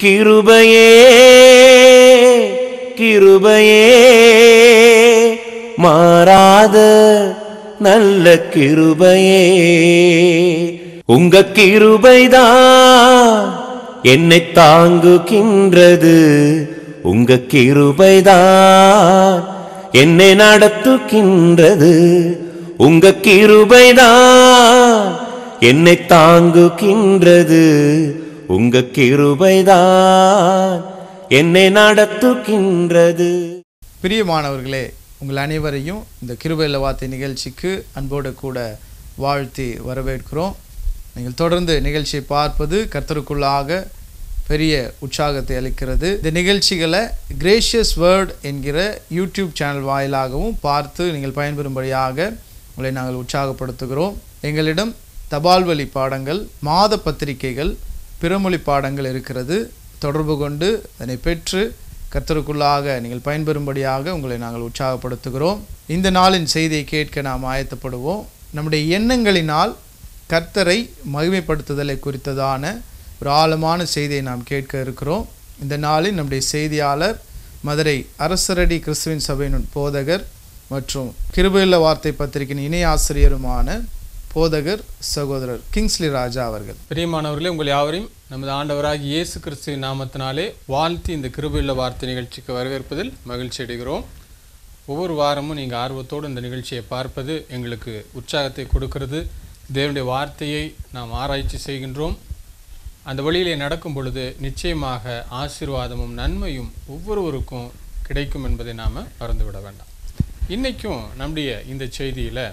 கிருபையே கிருபையே மாறாத நல்ல கிருபையே உங்க கிருபைதான் என்னை தாங்குகின்றது உங்க கிருபைதான் என்னை நடத்துகின்றது உங்க கிருபைதான் என்னை தாங்குகின்றது உங்க கிருபைதான் என்னை நடத்துகின்றது பிரியமானவர்களே உங்கள் அனைவரையும் இந்த கிருபையில வார்த்தை நிகழ்ச்சிக்கு அன்போடு கூட வாழ்த்தி வரவேற்கிறோம் நீங்கள் தொடர்ந்து நிகழ்ச்சியை பார்ப்பது கர்த்தருக்குள்ளாக பெரிய உற்சாகத்தை அளிக்கிறது இந்த நிகழ்ச்சிகளை கிரேஷியஸ் வேர்ட் என்கிற யூடியூப் சேனல் வாயிலாகவும் பார்த்து நீங்கள் பயன்பெறும்படியாக உங்களை நாங்கள் உற்சாகப்படுத்துகிறோம் எங்களிடம் தபால் வழி பாடங்கள் மாத பத்திரிகைகள் பிறமொழி பாடங்கள் இருக்கிறது தொடர்பு கொண்டு அதனை பெற்று கர்த்தருக்குள்ளாக நீங்கள் பயன்பெறும்படியாக உங்களை நாங்கள் உற்சாகப்படுத்துகிறோம் இந்த நாளின் செய்தியை கேட்க நாம் ஆயத்தப்படுவோம் நம்முடைய எண்ணங்களினால் கர்த்தரை மகிமைப்படுத்துதலை குறித்ததான ஒரு ஆழமான செய்தியை நாம் கேட்க இருக்கிறோம் இந்த நாளில் நம்முடைய செய்தியாளர் மதுரை அரசரடி கிறிஸ்துவின் சபையின் போதகர் மற்றும் கிருபையுள்ள வார்த்தை பத்திரிகையின் இணை ஆசிரியருமான போதகர் சகோதரர் கிங்ஸ்லி ராஜா அவர்கள் பிரியமானவர்களே உங்கள் யாவரையும் நமது ஆண்டவராகிய இயேசு கிறிஸ்துவின் நாமத்தினாலே வாழ்த்தி இந்த கிருபையுள்ள வார்த்தை நிகழ்ச்சிக்கு வரவேற்பதில் மகிழ்ச்சி அடைகிறோம் ஒவ்வொரு வாரமும் நீங்கள் ஆர்வத்தோடு இந்த நிகழ்ச்சியை பார்ப்பது எங்களுக்கு உற்சாகத்தை கொடுக்கிறது தேவனுடைய வார்த்தையை நாம் ஆராய்ச்சி செய்கின்றோம் அந்த வழியிலே நடக்கும் பொழுது நிச்சயமாக ஆசீர்வாதமும் நன்மையும் ஒவ்வொருவருக்கும் கிடைக்கும் என்பதை நாம் மறந்துவிட வேண்டாம் இன்றைக்கும் நம்முடைய இந்த செய்தியில்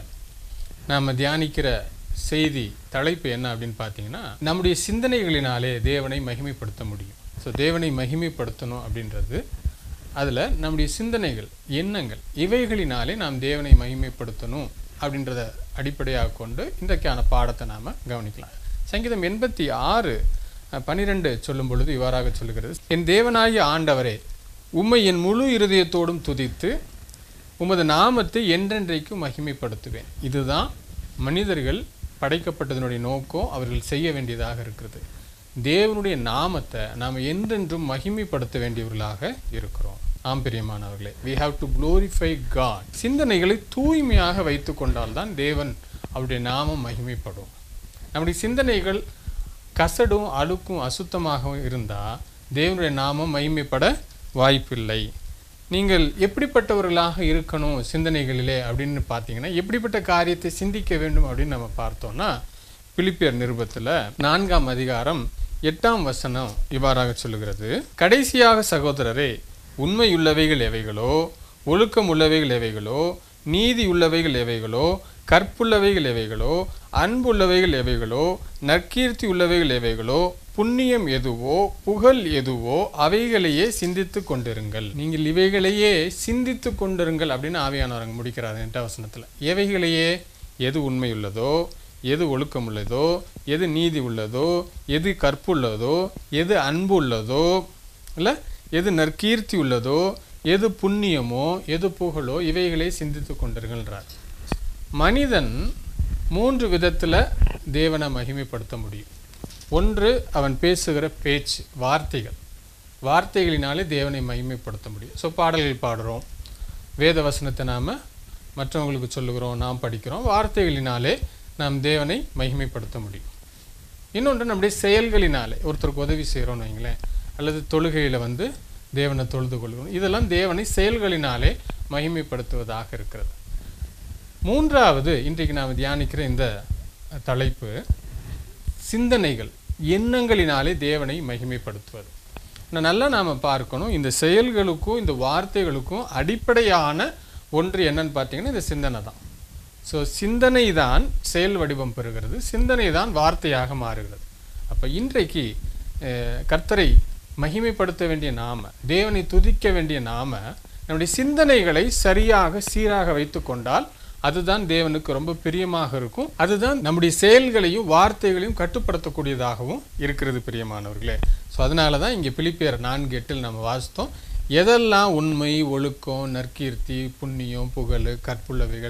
நாம் தியானிக்கிற செய்தி தலைப்பு என்ன அப்படின்னு பார்த்தீங்கன்னா நம்முடைய சிந்தனைகளினாலே தேவனை மகிமைப்படுத்த முடியும் ஸோ தேவனை மகிமைப்படுத்தணும் அப்படின்றது அதில் நம்முடைய சிந்தனைகள் எண்ணங்கள் இவைகளினாலே நாம் தேவனை மகிமைப்படுத்தணும் அப்படின்றத அடிப்படையாக கொண்டு இன்றைக்கான பாடத்தை நாம் கவனிக்கலாம் சங்கீதம் எண்பத்தி ஆறு பனிரெண்டு சொல்லும் பொழுது இவ்வாறாக சொல்லுகிறது என் தேவனாகிய ஆண்டவரே உம்மை என் முழு இருதயத்தோடும் துதித்து உமது நாமத்தை என்றென்றைக்கும் மகிமைப்படுத்துவேன் இதுதான் மனிதர்கள் படைக்கப்பட்டதனுடைய நோக்கம் அவர்கள் செய்ய வேண்டியதாக இருக்கிறது தேவனுடைய நாமத்தை நாம் என்றென்றும் மகிமைப்படுத்த வேண்டியவர்களாக இருக்கிறோம் ஆம் பிரியமானவர்களே we have to glorify God சிந்தனைகளை தூய்மையாக வைத்து கொண்டால்தான் தேவன் அவருடைய நாமம் மகிமைப்படும் நம்முடைய சிந்தனைகள் கசடும் அழுக்கும் அசுத்தமாகவும் இருந்தால் தேவனுடைய நாமம் மகிமைப்பட வாய்ப்பில்லை நீங்கள் எப்படிப்பட்டவர்களாக இருக்கணும் சிந்தனைகளிலே அப்படின்னு பார்த்தீங்கன்னா எப்படிப்பட்ட காரியத்தை சிந்திக்க வேண்டும் அப்படின்னு நம்ம பார்த்தோம்னா பிலிப்பியர் நிருபத்தில் நான்காம் அதிகாரம் எட்டாம் வசனம் இவ்வாறாக சொல்லுகிறது கடைசியாக சகோதரரே உண்மையுள்ளவைகள் எவைகளோ ஒழுக்கம் உள்ளவைகள் எவைகளோ நீதி உள்ளவைகள் எவைகளோ கற்புள்ளவைகள் எவைகளோ அன்புள்ளவைகள் எவைகளோ நற்கீர்த்தி உள்ளவைகள் எவைகளோ புண்ணியம் எதுவோ புகழ் எதுவோ அவைகளையே சிந்தித்து கொண்டிருங்கள் நீங்கள் இவைகளையே சிந்தித்து கொண்டிருங்கள் அப்படின்னு ஆவியானவரங்க முடிக்கிறார் எட்டாம் வசனத்தில் எவைகளையே எது உண்மையுள்ளதோ எது ஒழுக்கம் உள்ளதோ எது நீதி உள்ளதோ எது கற்புள்ளதோ எது அன்பு உள்ளதோ இல்லை எது நற்கீர்த்தி உள்ளதோ எது புண்ணியமோ எது புகழோ இவைகளை சிந்தித்து கொண்டிருங்கள்ன்றார் மனிதன் மூன்று விதத்தில் தேவனை மகிமைப்படுத்த முடியும் ஒன்று அவன் பேசுகிற பேச்சு வார்த்தைகள் வார்த்தைகளினாலே தேவனை மகிமைப்படுத்த முடியும் ஸோ பாடல்கள் பாடுறோம் வேத வசனத்தை நாம் மற்றவங்களுக்கு சொல்லுகிறோம் நாம் படிக்கிறோம் வார்த்தைகளினாலே நாம் தேவனை மகிமைப்படுத்த முடியும் இன்னொன்று நம்முடைய செயல்களினாலே ஒருத்தருக்கு உதவி செய்கிறோம்னு வைங்களேன் அல்லது தொழுகையில் வந்து தேவனை தொழுது கொள்கிறோம் இதெல்லாம் தேவனை செயல்களினாலே மகிமைப்படுத்துவதாக இருக்கிறது மூன்றாவது இன்றைக்கு நாம் தியானிக்கிற இந்த தலைப்பு சிந்தனைகள் எண்ணங்களினாலே தேவனை மகிமைப்படுத்துவது நான் நல்லா நாம் பார்க்கணும் இந்த செயல்களுக்கும் இந்த வார்த்தைகளுக்கும் அடிப்படையான ஒன்று என்னன்னு பார்த்தீங்கன்னா இந்த சிந்தனை தான் ஸோ சிந்தனை தான் செயல் வடிவம் பெறுகிறது சிந்தனை தான் வார்த்தையாக மாறுகிறது அப்போ இன்றைக்கு அஹ், கர்த்தரை மகிமைப்படுத்த வேண்டிய நாம தேவனை துதிக்க வேண்டிய நாம நம்முடைய சிந்தனைகளை சரியாக சீராக வைத்து கொண்டால் அதுதான் தேவனுக்கு ரொம்ப பிரியமாக இருக்கும் அதுதான் நம்முடைய செயல்களையும் வார்த்தைகளையும் கட்டுப்படுத்தக்கூடியதாகவும் இருக்கிறது பிரியமானவர்களே ஸோ அதனால தான் இங்கே பிலிப்பியர் நான்கு எட்டில் நம்ம வாசித்தோம் எதெல்லாம் உண்மை ஒழுக்கம் நற்கீர்த்தி புண்ணியம் புகழ் கற்புள்ளவைகள்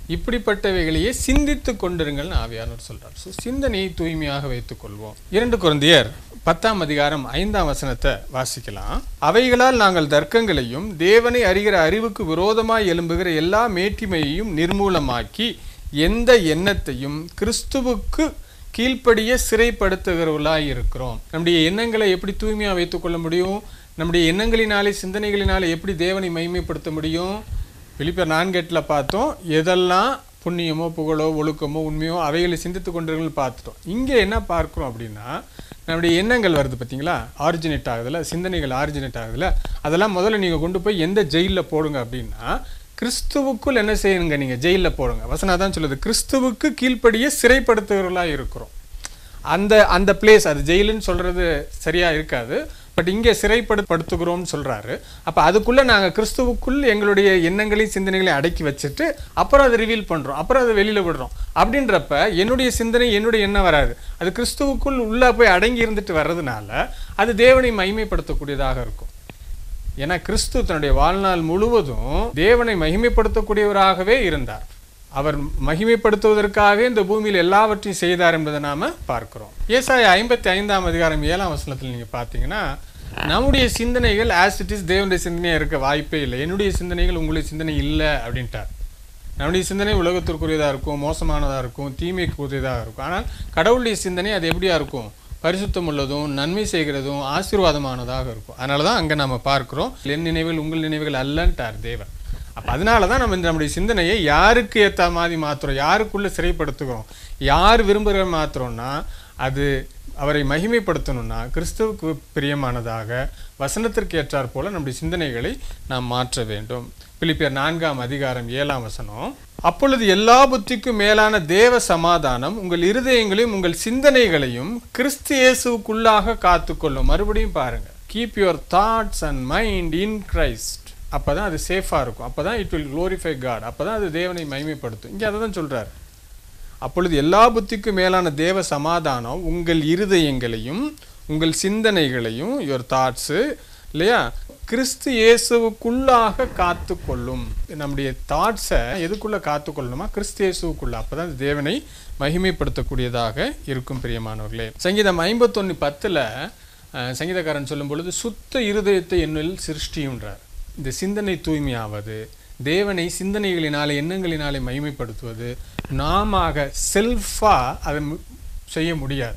இப்படிப்பட்டவைகளையே சிந்தித்து கொண்டிருங்கள்னு ஆவியானவர் சொல்றார் ஸோ சிந்தனையை தூய்மையாக வைத்துக் கொள்வோம் இரண்டு குழந்தையர் பத்தாம் அதிகாரம் ஐந்தாம் வசனத்தை வாசிக்கலாம் அவைகளால் நாங்கள் தர்க்கங்களையும் தேவனை அறிகிற அறிவுக்கு விரோதமாய் எழும்புகிற எல்லா மேட்டிமையையும் நிர்மூலமாக்கி எந்த எண்ணத்தையும் கிறிஸ்துவுக்கு கீழ்ப்படிய சிறைப்படுத்துகிறவர்களாய் இருக்கிறோம் நம்முடைய எண்ணங்களை எப்படி தூய்மையாக வைத்துக்கொள்ள முடியும் நம்முடைய எண்ணங்களினாலே சிந்தனைகளினாலே எப்படி தேவனை மகிமைப்படுத்த முடியும் பிலிப்பியர் நான்கெட்டில் பார்த்தோம் எதெல்லாம் புண்ணியமோ புகழோ ஒழுக்கமோ உண்மையோ அவைகளை சிந்தித்து கொண்டிருங்கள் பார்த்துட்டோம் இங்கே என்ன பார்க்குறோம் அப்படின்னா நம்முடைய எண்ணங்கள் வருது பார்த்தீங்களா ஆரிஜினேட் ஆகுதுல சிந்தனைகள் ஆரிஜினேட் ஆகுதுல அதெல்லாம் முதல்ல நீங்கள் கொண்டு போய் எந்த ஜெயிலில் போடுங்க அப்படின்னா கிறிஸ்துவுக்குள் என்ன செய்யுங்க நீங்கள் ஜெயிலில் போடுங்க வசனா தான் சொல்லுது கிறிஸ்துவுக்கு கீழ்ப்படியே சிறைப்படுத்துகிறவர்களாக இருக்கிறோம் அந்த அந்த பிளேஸ் அது ஜெயிலுன்னு சொல்றது சரியா இருக்காது பட் இங்கே சிறைப்படுத்தப்படுத்துகிறோம்னு சொல்றாரு அப்ப அதுக்குள்ள நாங்க கிறிஸ்துவுக்குள் எங்களுடைய எண்ணங்களையும் சிந்தனைகளையும் அடக்கி வச்சுட்டு அப்புறம் அதை ரிவீல் பண்றோம் அப்புறம் அதை வெளியில விடுறோம் அப்படின்றப்ப என்னுடைய சிந்தனை என்னுடைய எண்ணம் வராது அது கிறிஸ்துவுக்குள் உள்ள போய் அடங்கி இருந்துட்டு வர்றதுனால அது தேவனை மகிமைப்படுத்தக்கூடியதாக இருக்கும் ஏன்னா கிறிஸ்து தன்னுடைய வாழ்நாள் முழுவதும் தேவனை மகிமைப்படுத்தக்கூடியவராகவே இருந்தார் அவர் மகிமைப்படுத்துவதற்காகவே இந்த பூமியில் எல்லாவற்றையும் செய்தார் என்பதை நாம பார்க்கிறோம் ஏசாய ஐம்பத்தி ஐந்தாம் அதிகாரம் ஏழாம் வசனத்தில் நீங்க பார்த்தீங்கன்னா நம்முடைய சிந்தனைகள் ஆஸ் இட் இஸ் தேவனுடைய சிந்தனையா இருக்க வாய்ப்பே இல்லை என்னுடைய சிந்தனைகள் உங்களுடைய சிந்தனை இல்லை அப்படின்ட்டார் நம்முடைய சிந்தனை உலகத்திற்குரியதாக இருக்கும் மோசமானதாக இருக்கும் தீமைக்குரியதாக இருக்கும் ஆனால் கடவுளுடைய சிந்தனை அது எப்படியா இருக்கும் பரிசுத்தம் உள்ளதும் நன்மை செய்கிறதும் ஆசீர்வாதமானதாக இருக்கும் அதனால தான் அங்கே நம்ம பார்க்கிறோம் என் நினைவுகள் உங்கள் நினைவுகள் அல்லன்ட்டார் தேவன் அப்போ அதனால தான் நம்ம இந்த நம்முடைய சிந்தனையை யாருக்கு ஏற்ற மாதிரி மாற்றுறோம் யாருக்குள்ளே சிறைப்படுத்துகிறோம் யார் விரும்புகிற மாற்றுறோம்னா அது அவரை மகிமைப்படுத்தணும்னா கிறிஸ்துவுக்கு பிரியமானதாக வசனத்திற்கு ஏற்றாற் போல நம்முடைய சிந்தனைகளை நாம் மாற்ற வேண்டும் பிலிப்பியர் நான்காம் அதிகாரம் ஏழாம் வசனம் அப்பொழுது எல்லா புத்திக்கும் மேலான தேவ சமாதானம் உங்கள் இருதயங்களையும் உங்கள் சிந்தனைகளையும் கிறிஸ்து இயேசுக்குள்ளாக காத்துக்கொள்ளும் மறுபடியும் பாருங்க keep your thoughts and mind in Christ அப்பதான் அது சேஃபாக இருக்கும் அப்பதான் இட் வில் glorify காட் அப்பதான் அது தேவனை மகிமைப்படுத்தும் இங்கே அதை தான் சொல்றாரு அப்பொழுது எல்லா புத்திக்கும் மேலான தேவ சமாதானம் உங்கள் இருதயங்களையும் உங்கள் சிந்தனைகளையும் யுவர் தாட்ஸு இல்லையா கிறிஸ்து இயேசுவுக்குள்ளாக காத்துக்கொள்ளும் நம்முடைய தாட்ஸை எதுக்குள்ள காத்துக்கொள்ளணுமா கிறிஸ்து இயேசுவுக்குள்ள அப்பதான் அது தேவனை மகிமைப்படுத்தக்கூடியதாக இருக்கும் பிரியமானவர்களே சங்கீதம் ஐம்பத்தொன்னு பத்துல அஹ், சங்கீதக்காரன் சொல்லும் பொழுது சுத்த இருதயத்தை என்னில் சிருஷ்டியுன்றார் இந்த சிந்தனை தூய்மையாவது தேவனை சிந்தனைகளினாலே எண்ணங்களினாலே மகிமைப்படுத்துவது நாமாக செல்ஃபா அதை மு- செய்ய முடியாது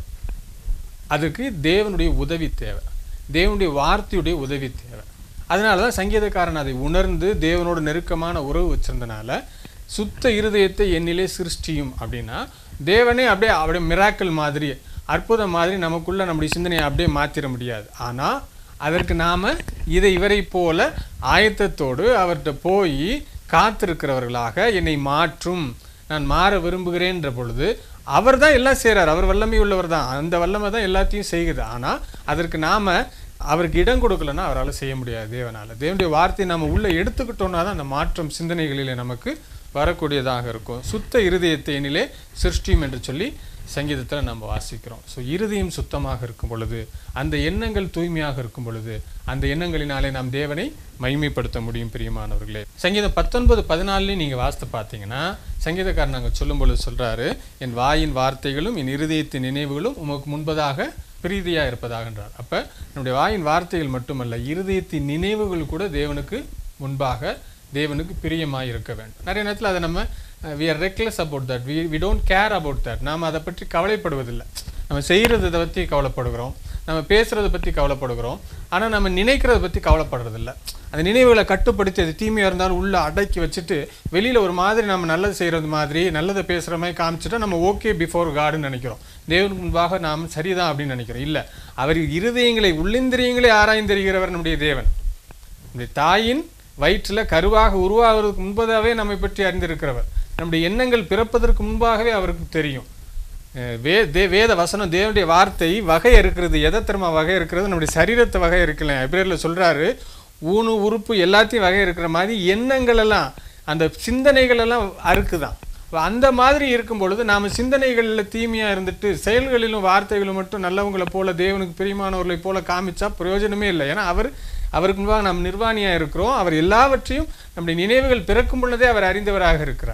அதுக்கு தேவனுடைய உதவி தேவை தேவனுடைய வார்த்தையுடைய உதவி தேவை அதனால தான் சங்கீதக்காரன் அதை உணர்ந்து தேவனோட நெருக்கமான உறவு வச்சிருந்தனால சுத்த இருதயத்தை என்னிலே சிருஷ்டியும் அப்படின்னா தேவனே அப்படியே அப்படியே மிராக்கல் மாதிரி அற்புதம் மாதிரி நமக்குள்ள நம்முடைய சிந்தனையை அப்படியே மாத்திர முடியாது ஆனா அதற்கு நாம இதை இவரை போல ஆயத்தத்தோடு அவர்கிட்ட போய் காத்திருக்கிறவர்களாக என்னை மாற்றும் நான் மாற விரும்புகிறேன்ற பொழுது அவர் தான் எல்லாம் செய்கிறார் அவர் வல்லமை உள்ளவர் தான் அந்த வல்லமை தான் எல்லாத்தையும் செய்யுது ஆனால் அதற்கு நாம அவருக்கு இடம் கொடுக்கலன்னா அவரால் செய்ய முடியாது தேவனால தேவனுடைய வார்த்தையை நம்ம உள்ள எடுத்துக்கிட்டோம்னா தான் அந்த மாற்றம் சிந்தனைகளிலே நமக்கு வரக்கூடியதாக இருக்கும் சுத்த இருதயத்தினிலே சிருஷ்டியும் என்று சொல்லி சங்கீதத்தில் நம்ம வாசிக்கிறோம் ஸோ இருதயம் சுத்தமாக இருக்கும் பொழுது அந்த எண்ணங்கள் தூய்மையாக இருக்கும் பொழுது அந்த எண்ணங்களினாலே நாம் தேவனை மகிமைப்படுத்த முடியும் பிரியமானவர்களே சங்கீதம் பத்தொன்பது பதினாலுலையும் நீங்கள் வாசித்து பார்த்தீங்கன்னா சங்கீதக்காரன் நாங்கள் சொல்லும் பொழுது சொல்றாரு என் வாயின் வார்த்தைகளும் என் இருதயத்தின் நினைவுகளும் உமக்கு முன்பதாக பிரீதியா இருப்பதாகன்றார் அப்ப நம்முடைய வாயின் வார்த்தைகள் மட்டுமல்ல இருதயத்தின் நினைவுகள் கூட தேவனுக்கு முன்பாக தேவனுக்கு பிரியமாய் இருக்க வேண்டும் நிறைய நேரத்தில் அதை நம்ம we are reckless about that we we don't care about that நாம் அதை பற்றி கவலைப்படுவதில்லை நம்ம செய்கிறத பற்றி கவலைப்படுகிறோம் நம்ம பேசுகிறத பற்றி கவலைப்படுகிறோம் ஆனால் நம்ம நினைக்கிறத பற்றி கவலைப்படுறதில்ல அந்த நினைவுகளை கட்டுப்படுத்தி அது தீமையாக இருந்தாலும் உள்ள அடக்கி வச்சுட்டு வெளியில் ஒரு மாதிரி நம்ம நல்லது செய்கிறது மாதிரி நல்லதை பேசுகிற மாதிரி காமிச்சிட்டா நம்ம ஓகே பிஃபோர் காடுன்னு நினைக்கிறோம் தேவனுக்கு முன்பாக நாம் சரிதான் அப்படின்னு நினைக்கிறோம் இல்லை அவர் இருதயங்களை உள்ளிந்திரியங்களை ஆராய்ந்தறிகிறவர் நம்முடைய தேவன் இந்த தாயின் வயிற்றில் கருவாக உருவாகிறதுக்கு முன்பதாகவே நம்மை பற்றி அறிந்திருக்கிறவர் நம்முடைய எண்ணங்கள் பிறப்பதற்கு முன்பாகவே அவருக்கு தெரியும் அஹ் வே தே வேத வசனம் தேவனுடைய வார்த்தை வகை இருக்கிறது எதை திரும்ப வகை இருக்கிறது நம்முடைய சரீரத்தை வகை இருக்கல எப்ரேரில் சொல்றாரு ஊனு உறுப்பு எல்லாத்தையும் வகை இருக்கிற மாதிரி எண்ணங்கள் எல்லாம் அந்த சிந்தனைகள் எல்லாம் அறுக்குதான் அப்ப அந்த மாதிரி இருக்கும் பொழுது நாம சிந்தனைகளில் தீமையா இருந்துட்டு செயல்களிலும் வார்த்தைகளும் மட்டும் நல்லவங்களை போல தேவனுக்கு பிரியமானவர்களை போல காமிச்சா பிரயோஜனமே இல்லை ஏன்னா அவர் அவருக்கு முன்பாக நாம் நிர்வாணியா இருக்கிறோம் அவர் எல்லாவற்றையும் நம்முடைய நினைவுகள் பிறக்கும் பொழுதே அவர் அறிந்தவராக இருக்கிறார்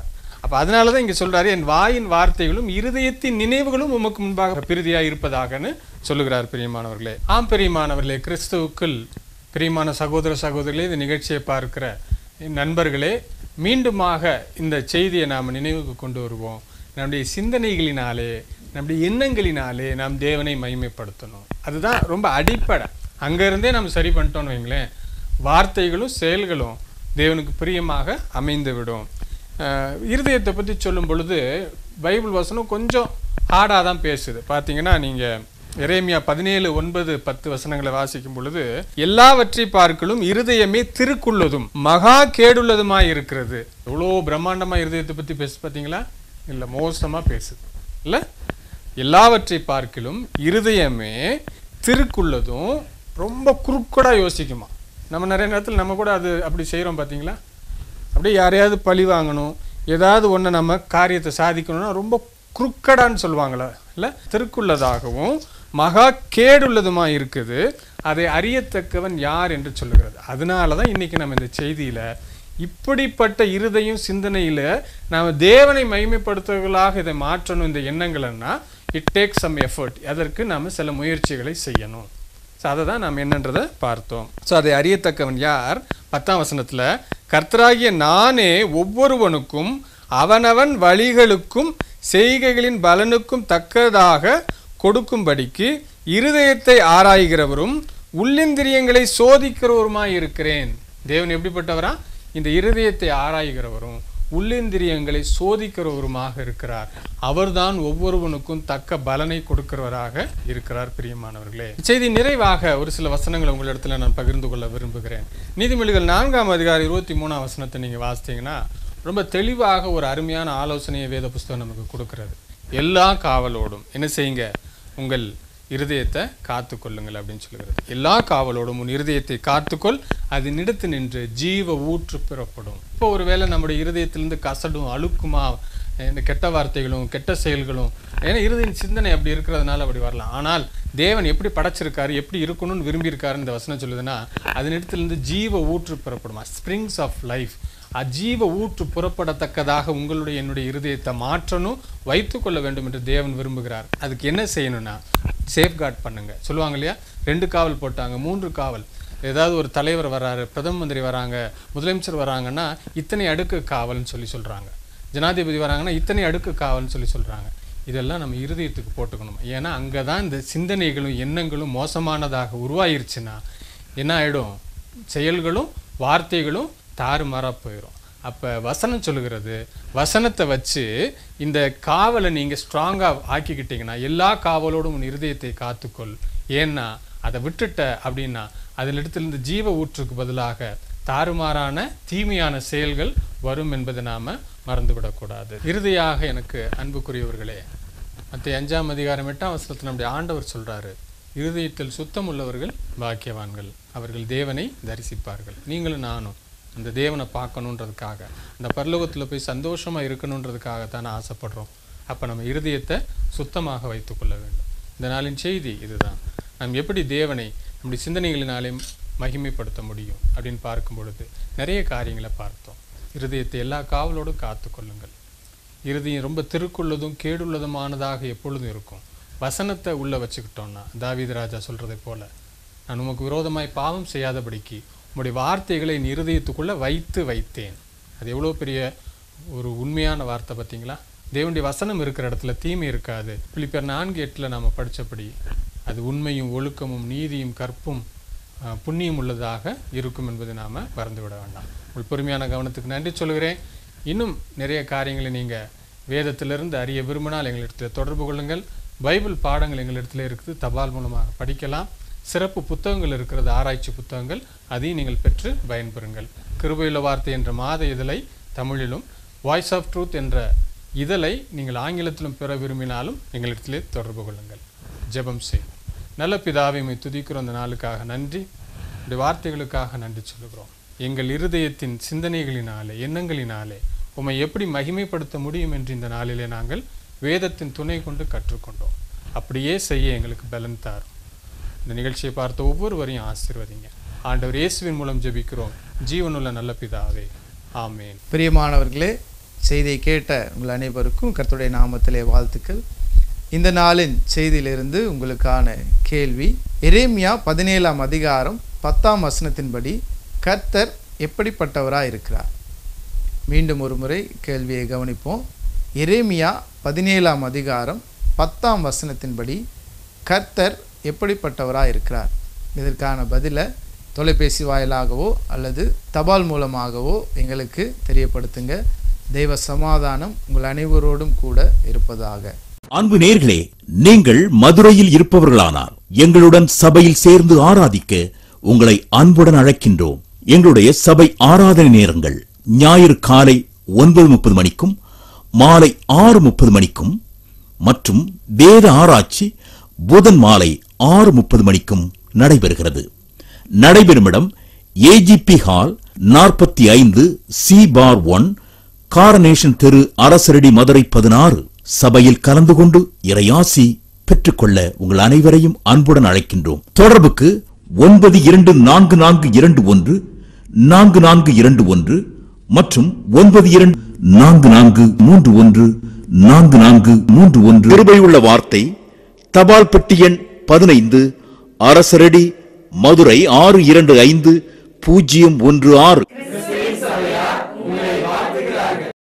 அப்ப அதனால தான் இங்க சொல்றாரு என் வாயின் வார்த்தைகளும் இருதயத்தின் நினைவுகளும் உமக்கு முன்பாக பிரிதியாக இருப்பதாகன்னு சொல்லுகிறார் பிரியமானவர்களே ஆம் பிரியமானவர்களே கிறிஸ்துவுக்குள் பிரியமான சகோதர சகோதரிகளே இந்த நிகழ்ச்சியை பார்க்கிற என் நண்பர்களே மீண்டுமாக இந்த செய்தியை நாம் நினைவுக்கு கொண்டு வருவோம் நம்முடைய சிந்தனைகளினாலே நம்முடைய எண்ணங்களினாலே நாம் தேவனை மகிமைப்படுத்தணும் அதுதான் ரொம்ப அடிப்படை அங்கிருந்தே நம்ம சரி பண்ணிட்டோம்னு வைங்களேன் வார்த்தைகளும் செயல்களும் தேவனுக்கு பிரியமாக அமைந்து விடும் அஹ் இருதயத்தை பற்றி சொல்லும் பொழுது பைபிள் வசனம் கொஞ்சம் ஹார்டாக தான் பேசுது பார்த்தீங்கன்னா நீங்கள் எரேமியா பதினேழு ஒன்பது பத்து வசனங்களை வாசிக்கும் பொழுது எல்லாவற்றை பார்க்கலும் இருதயமே திருக்குள்ளதும் மகா கேடுள்ளதுமாய் இருக்கிறது எவ்வளோ பிரம்மாண்டமா இருதயத்தை பற்றி பேசு பார்த்தீங்களா இல்லை மோசமாக பேசுது இல்லை எல்லாவற்றை பார்க்கிலும் இருதயமே திருக்குள்ளதும் ரொம்ப குறுக்கடா யோசிக்குமா நம்ம நிறைய நேரத்தில் நம்ம கூட அது அப்படி செய்கிறோம் பார்த்தீங்களா அப்படியே யாரையாவது பழி வாங்கணும் ஏதாவது ஒன்று நம்ம காரியத்தை சாதிக்கணும்னா ரொம்ப குறுக்கடான்னு சொல்லுவாங்களே இல்லை திருக்குள்ளதாகவும் மகா கேடுள்ளதுமா இருக்குது அதை அறியத்தக்கவன் யார் என்று சொல்லுகிறது அதனால தான் இன்னைக்கு நம்ம இந்த செய்தியில இப்படிப்பட்ட இருதையும் சிந்தனையில நாம தேவனை மகிமைப்படுத்துவர்களாக இதை மாற்றணும் இந்த எண்ணங்கள்னா இட் டேக் சம் எஃபர்ட் அதற்கு நாம சில முயற்சிகளை செய்யணும் ஸோ அதை தான் நாம் என்னன்றதை பார்த்தோம் ஸோ அதை அறியத்தக்கவன் யார் பத்தாம் வசனத்தில் கர்த்தராகிய நானே ஒவ்வொருவனுக்கும் அவனவன் வழிகளுக்கும் செய்கைகளின் பலனுக்கும் தக்கதாக கொடுக்கும்படிக்கு இருதயத்தை ஆராய்கிறவரும் உள்ளிந்திரியங்களை சோதிக்கிறவருமாய் இருக்கிறேன் தேவன் எப்படிப்பட்டவரா இந்த இருதயத்தை ஆராய்கிறவரும் உள்ளிந்திரியங்களை சோதிக்கிறவருமாக இருக்கிறார் அவர்தான் ஒவ்வொருவனுக்கும் தக்க பலனை கொடுக்கிறவராக இருக்கிறார் பிரியமானவர்களே செய்தி நிறைவாக ஒரு சில வசனங்களை உங்களிடத்துல நான் பகிர்ந்து கொள்ள விரும்புகிறேன் நீதிமொழிகள் நான்காம் அதிகாரம் இருபத்தி மூணாம் வசனத்தை நீங்க வாசித்தீங்கன்னா ரொம்ப தெளிவாக ஒரு அருமையான ஆலோசனையை வேத புஸ்தகம் நமக்கு கொடுக்கிறது எல்லா காவலோடும் என்ன செய்யுங்க உங்கள் இருதயத்தை காத்துக்கொள்ளுங்கள் அப்படின்னு சொல்லுகிறது எல்லா காவலோடும் உன் இருதயத்தை காத்துக்கொள் அது நிடுத்து நின்று ஜீவ ஊற்று பெறப்படும் இப்போ ஒருவேளை நம்முடைய இருதயத்திலிருந்து கசடும் அழுக்குமா இந்த கெட்ட வார்த்தைகளும் கெட்ட செயல்களும் ஏன்னா இருதயின் சிந்தனை அப்படி இருக்கிறதுனால அப்படி வரலாம் ஆனால் தேவன் எப்படி படைச்சிருக்காரு எப்படி இருக்கணும்னு விரும்பியிருக்காருன்னு இந்த வசனம் சொல்லுதுன்னா அதனிடத்திலிருந்து ஜீவ ஊற்று பெறப்படுமா ஸ்ப்ரிங்ஸ் ஆஃப் லைஃப் அஜீவ ஊற்று புறப்படத்தக்கதாக உங்களுடைய என்னுடைய இருதயத்தை மாற்றணும் வைத்துக்கொள்ள வேண்டும் என்று தேவன் விரும்புகிறார் அதுக்கு என்ன செய்யணும்னா சேஃப்கார்ட் பண்ணுங்க சொல்லுவாங்க இல்லையா ரெண்டு காவல் போட்டாங்க மூன்று காவல் ஏதாவது ஒரு தலைவர் வராரு பிரதம மந்திரி வராங்க முதலமைச்சர் வராங்கன்னா இத்தனை அடுக்கு காவல்னு சொல்லி சொல்றாங்க ஜனாதிபதி வராங்கன்னா இத்தனை அடுக்கு காவல்னு சொல்லி சொல்றாங்க இதெல்லாம் நம்ம இருதயத்துக்கு போட்டுக்கணும் ஏன்னா அங்கே தான் இந்த சிந்தனைகளும் எண்ணங்களும் மோசமானதாக உருவாயிருச்சுன்னா என்ன ஆயிடும் செயல்களும் வார்த்தைகளும் தாறுமாறாக போயிடும் அப்போ வசனம் சொல்லுகிறது வசனத்தை வச்சு இந்த காவலை நீங்கள் ஸ்ட்ராங்காக ஆக்கிக்கிட்டீங்கன்னா எல்லா காவலோடும் உன் இருதயத்தை காத்துக்கொள் ஏன்னா அதை விட்டுட்ட அப்படின்னா அதில் இடத்திலிருந்து ஜீவ ஊற்றுக்கு பதிலாக தாறுமாறான தீமையான செயல்கள் வரும் என்பதை நாம மறந்துவிடக்கூடாது இறுதியாக எனக்கு அன்புக்குரியவர்களே மற்ற அஞ்சாம் அதிகாரம் எட்டாம் வசனத்தில் நம்முடைய ஆண்டவர் சொல்றாரு இருதயத்தில் சுத்தம் உள்ளவர்கள் பாக்கியவான்கள் அவர்கள் தேவனை தரிசிப்பார்கள் நீங்களும் நானும் அந்த தேவனை பார்க்கணுன்றதுக்காக அந்த பரலோகத்தில் போய் சந்தோஷமா இருக்கணுன்றதுக்காக தானே ஆசைப்படுறோம் அப்போ நம்ம இருதயத்தை சுத்தமாக வைத்துக்கொள்ள வேண்டும் இந்த நாளின் செய்தி இதுதான் நாம் எப்படி தேவனை நம்முடைய சிந்தனைகளினாலே மகிமைப்படுத்த முடியும் அப்படின்னு பார்க்கும் பொழுது நிறைய காரியங்களை பார்த்தோம் இருதயத்தை எல்லா காவலோடும் காத்துக்கொள்ளுங்கள் இருதயம் ரொம்ப திருக்குள்ளதும் கேடுள்ளதுமானதாக எப்பொழுதும் இருக்கும் வசனத்தை உள்ள வச்சுக்கிட்டோம்னா தாவீது ராஜா சொல்றதை போல நான் உமக்கு விரோதமாய் பாவம் செய்யாதபடிக்கு உம்முடைய வார்த்தைகளை என் இருதயத்துக்குள்ள வைத்து வைத்தேன் அது எவ்வளோ பெரிய ஒரு உண்மையான வார்த்தை பார்த்தீங்களா தேவனுடைய வசனம் இருக்கிற இடத்துல தீமை இருக்காது பிலிப்பியர் நான்கு எட்டில் நாம் படித்தபடி அது உண்மையும் ஒழுக்கமும் நீதியும் கற்பும் அஹ், புண்ணியம் உள்ளதாக இருக்கும் என்பதை நாம் மறந்துவிட வேண்டாம் உங்கள் பொறுமையான கவனத்துக்கு நன்றி சொல்கிறேன் இன்னும் நிறைய காரியங்களை நீங்கள் வேதத்திலிருந்து அறிய விரும்பினால் எங்களிடத்தில் தொடர்பு கொள்ளுங்கள் பைபிள் பாடங்கள் எங்களிடத்தில் இருக்குது தபால் மூலமாக படிக்கலாம் சிறப்பு புத்தகங்கள் இருக்கிறது ஆராய்ச்சி புத்தகங்கள் அதையும் நீங்கள் பெற்று பயன்பெறுங்கள் கிருபையுள்ள வார்த்தை என்ற மாத இதழை தமிழிலும் வாய்ஸ் ஆஃப் ட்ரூத் என்ற இதழை நீங்கள் ஆங்கிலத்திலும் பெற விரும்பினாலும் எங்களிடத்திலே தொடர்பு கொள்ளுங்கள் ஜெபம் செய்வோம் நல்ல பிதாவை உம்மை துதிக்கிறோம் அந்த நாளுக்காக நன்றி உடைய வார்த்தைகளுக்காக நன்றி சொல்லுகிறோம் எங்கள் இருதயத்தின் சிந்தனைகளினாலே எண்ணங்களினாலே உம்மை எப்படி மகிமைப்படுத்த முடியும் என்று இந்த நாளிலே நாங்கள் வேதத்தின் துணை கொண்டு கற்றுக்கொண்டோம் அப்படியே செய்ய எங்களுக்கு பலன் தாரும் இந்த நிகழ்ச்சியை பார்த்த ஒவ்வொருவரையும் ஆசீர்வதிங்க ஆண்டவர் இயேசுவின் மூலம் ஜெபிக்கிறோம் ஜீவனுள்ள நல்ல பிதாவே ஆமேன் பிரியமானவர்களே செய்தியை கேட்ட உங்கள் அனைவருக்கும் கர்த்தருடைய நாமத்திலே வாழ்த்துக்கள் இந்த நாளின் செய்தியிலிருந்து உங்களுக்கான கேள்வி எரேமியா பதினேழாம் அதிகாரம் பத்தாம் வசனத்தின்படி கர்த்தர் எப்படிப்பட்டவராய் இருக்கிறார் மீண்டும் ஒரு முறை கேள்வியை கவனிப்போம் எரேமியா பதினேழாம் அதிகாரம் பத்தாம் வசனத்தின்படி கர்த்தர் எப்படிப்பட்டவராய் இருக்கிறார் இதற்கான பதிலை தொலைபேசி வாயிலாகவோ அல்லது தபால் மூலமாகவோ எங்களுக்கு தெரியப்படுத்துங்க தெய்வ சமாதானம் உங்கள் அனைவரோடும் கூட இருப்பதாக அன்பு நேர்களே நீங்கள் மதுரையில் இருப்பவர்களானால் எங்களுடன் சபையில் சேர்ந்து ஆராதிக்க உங்களை அன்புடன் அழைக்கின்றோம் எங்களுடைய சபை ஆராதனை நேரங்கள் ஞாயிறு காலை ஒன்பது முப்பது மணிக்கும் மாலை ஆறு முப்பது மணிக்கும் மற்றும் வேத ஆராய்ச்சி புதன் மாலை ஆறு முப்பது மணிக்கும் நடைபெறுகிறது நடைபெறும் இடம் ஏஜிபி ஹால் நாற்பத்தி ஐந்து சி பார் ஒன் காரனேஷன் தெரு அரசரடி மதுரை பதினாறு சபையில் கலந்து கொண்டு இறையாசி பெற்றுக்கொள்ள உங்கள் அனைவரையும் அன்புடன் அழைக்கின்றோம் தொடர்புக்கு ஒன்பது இரண்டு நான்கு நான்கு இரண்டு ஒன்று நான்கு நான்கு இரண்டு ஒன்று மற்றும் ஒன்பது இரண்டு நான்கு நான்கு மூன்று ஒன்று நான்கு நான்கு மூன்று ஒன்று கிருபையுள்ள வார்த்தை தபால் பெட்டி எண் பதினைந்து அரசரடி மதுரை ஆறு இரண்டு ஐந்து பூஜ்ஜியம் ஒன்று ஆறு